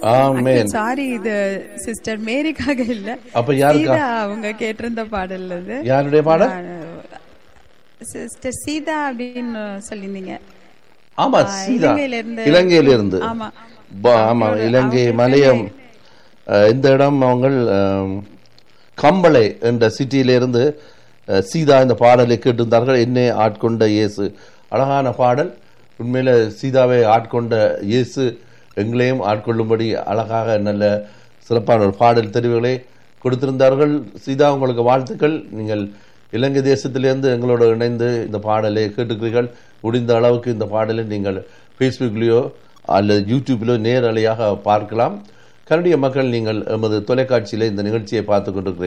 ஆமென் sorry இது sister மேரிக்காக இல்ல அப்ப யாருக்கா சீதா அவங்க கேட்டிருந்த பாடல் அது யாருடைய பாடல் சிஸ்டர் சீதா அப்படின்னு சொல்லியிருந்தீங்க ஆமா ஆ, சீதா இலங்கையில இருந்து. இலங்கையில இருந்து ஆமா. ப- ஆமா இலங்கை மலையம் அஹ், இந்த இடம் அவங்க கம்பளை என்ற சிட்டியில இருந்து அஹ், சீதா இந்த பாடலை கேட்டிருந்தார்கள் என்னை ஆட்கொண்ட இயேசு அழகான பாடல் உண்மையில சீதாவை ஆட்கொண்ட இயேசு எங்களையும் ஆட்கொள்ளும்படி அழகாக நல்ல சிறப்பான ஒரு பாடல் தெரிவுகளை கொடுத்திருந்தார்கள் சீதா உங்களுக்கு வாழ்த்துக்கள் நீங்கள் இலங்கை தேசத்திலிருந்து எங்களோடு இணைந்து இந்த பாடலை கேட்டுக்கிறீர்கள் முடிந்த அளவுக்கு இந்த பாடலை நீங்கள் ஃபேஸ்புக்லேயோ அல்லது யூடியூப்லோ நேரலையாக பார்க்கலாம் கனடிய மக்கள் நீங்கள் எமது தொலைக்காட்சியில இந்த நிகழ்ச்சியை பார்த்து கொண்டிருக்கிறீர்கள்